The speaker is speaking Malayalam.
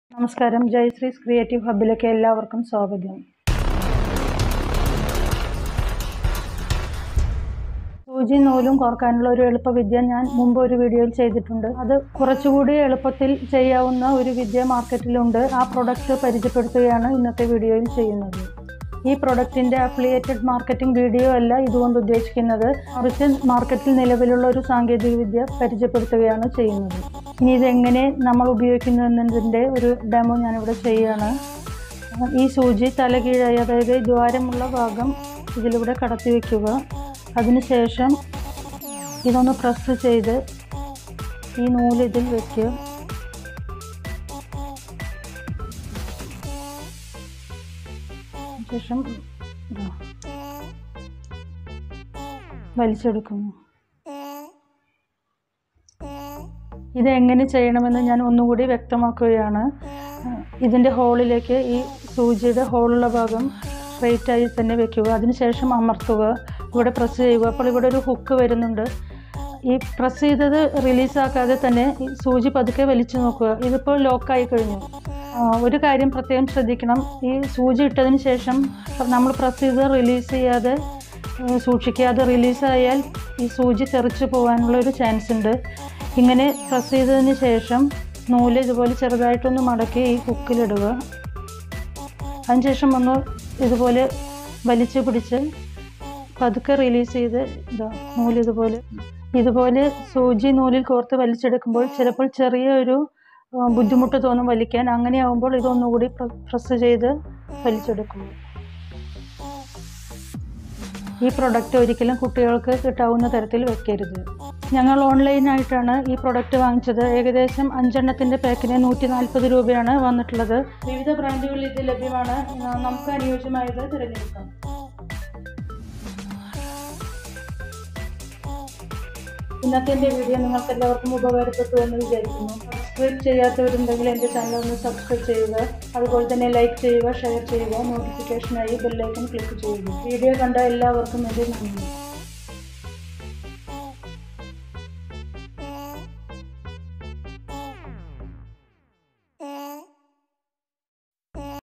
നമസ്കാരം ജയശ്രീസ് ക്രിയേറ്റീവ് ഹബിലേക്ക് എല്ലാവർക്കും സ്വാഗതം സൂചി നൂലും കോർക്കാനുള്ള ഒരു എളുപ്പവിദ്യ ഞാൻ മുമ്പ് ഒരു വീഡിയോയിൽ ചെയ്തിട്ടുണ്ട് അത് കുറച്ചുകൂടി എളുപ്പത്തിൽ ചെയ്യാവുന്ന ഒരു വിദ്യ മാർക്കറ്റിലുണ്ട് ആ പ്രൊഡക്റ്റ് പരിചയപ്പെടുത്തുകയാണ് ഇന്നത്തെ വീഡിയോയിൽ ചെയ്യുന്നത് ഈ പ്രൊഡക്റ്റിൻ്റെ അഫിലിയേറ്റഡ് മാർക്കറ്റിംഗ് വീഡിയോ അല്ല ഇതുകൊണ്ട് ഉദ്ദേശിക്കുന്നത് മറിച്ച് മാർക്കറ്റിൽ നിലവിലുള്ള ഒരു സാങ്കേതിക വിദ്യ പരിചയപ്പെടുത്തുകയാണ് ചെയ്യുന്നത് ഇനി ഇതെങ്ങനെ നമ്മൾ ഉപയോഗിക്കുന്നു എന്നതിൻ്റെ ഒരു ഡെമോ ഞാനിവിടെ ചെയ്യുകയാണ് ഈ സൂചി തലകീഴായി അതായത് ദ്വാരമുള്ള ഭാഗം ഇതിലൂടെ കടത്തി വയ്ക്കുക അതിനുശേഷം ഇതൊന്ന് പ്രസ് ചെയ്ത് ഈ നൂല് ഇതിൽ വയ്ക്കുക ശേഷം ഇതാ വലിച്ചെടുക്കുന്നു ഇത് എങ്ങനെ ചെയ്യണമെന്ന് ഞാൻ ഒന്നുകൂടി വ്യക്തമാക്കുകയാണ് ഇതിൻ്റെ ഹോളിലേക്ക് ഈ സൂചിയുടെ ഹോളുള്ള ഭാഗം സ്ട്രെയിറ്റായി തന്നെ വെക്കുക അതിനുശേഷം അമർത്തുക ഇവിടെ പ്രസ് ചെയ്യുക അപ്പോൾ ഇവിടെ ഒരു ഹുക്ക് വരുന്നുണ്ട് ഈ പ്രസ് ചെയ്തത് റിലീസാക്കാതെ തന്നെ ഈ സൂചി പതുക്കെ വലിച്ചു നോക്കുക ഇതിപ്പോൾ ലോക്കായി കഴിഞ്ഞു ആ, ഒരു കാര്യം പ്രത്യേകം ശ്രദ്ധിക്കണം ഈ സൂചി ഇട്ടതിന് ശേഷം നമ്മൾ പ്രസ് ചെയ്ത് റിലീസ് ചെയ്യാതെ ഏഹ്, സൂക്ഷിക്കുക അത് റിലീസായാൽ ഈ സൂചി തെറിച്ച് പോകാനുള്ള ഒരു ചാൻസ് ഉണ്ട് ഇങ്ങനെ പ്രസ് ചെയ്തതിന് ശേഷം നൂല് ഇതുപോലെ ചെറുതായിട്ടൊന്ന് മടക്കി ഈ ഹുക്കിലിടുക അതിനുശേഷം ഒന്ന് ഇതുപോലെ വലിച്ചു പിടിച്ച് പതുക്കെ റിലീസ് ചെയ്ത് ഇതാ നൂല് ഇതുപോലെ ഇതുപോലെ സൂചി നൂലിൽ കോർത്ത് വലിച്ചെടുക്കുമ്പോൾ ചിലപ്പോൾ ചെറിയൊരു ആ, ബുദ്ധിമുട്ട് തോന്നും വലിക്കാൻ അങ്ങനെയാവുമ്പോൾ ഇതൊന്നുകൂടി പ്രസ് ചെയ്ത് വലിച്ചെടുക്കും ഈ പ്രൊഡക്റ്റ് ഒരിക്കലും കുട്ടികൾക്ക് കിട്ടാവുന്ന തരത്തിൽ വെക്കരുത് ഞങ്ങൾ ഓൺലൈനായിട്ടാണ് ഈ പ്രൊഡക്റ്റ് വാങ്ങിച്ചത് ഏകദേശം അഞ്ചെണ്ണത്തിൻ്റെ പാക്കിന് നൂറ്റി നാൽപ്പത് രൂപയാണ് വന്നിട്ടുള്ളത് വിവിധ ബ്രാൻഡുകളിൽ ഇത് ലഭ്യമാണ് ആ, നമുക്ക് അനുയോജ്യമായത് തിരഞ്ഞെടുക്കാം ഇന്നത്തെ എൻ്റെ വീഡിയോ നിങ്ങൾക്ക് എല്ലാവർക്കും ഉപകാരപ്പെട്ടു എന്ന് വിചാരിക്കുന്നു സബ്സ്ക്രൈബ് ചെയ്യാത്തവരുണ്ടെങ്കിൽ എൻ്റെ ചാനൽ ഒന്ന് സബ്സ്ക്രൈബ് ചെയ്യുക അതുപോലെ തന്നെ ലൈക്ക് ചെയ്യുക ഷെയർ ചെയ്യുക നോട്ടിഫിക്കേഷനായി ബെല്ലൈക്കൺ ക്ലിക്ക് ചെയ്യുക വീഡിയോ കണ്ട എല്ലാവർക്കും എൻ്റെ നന്ദി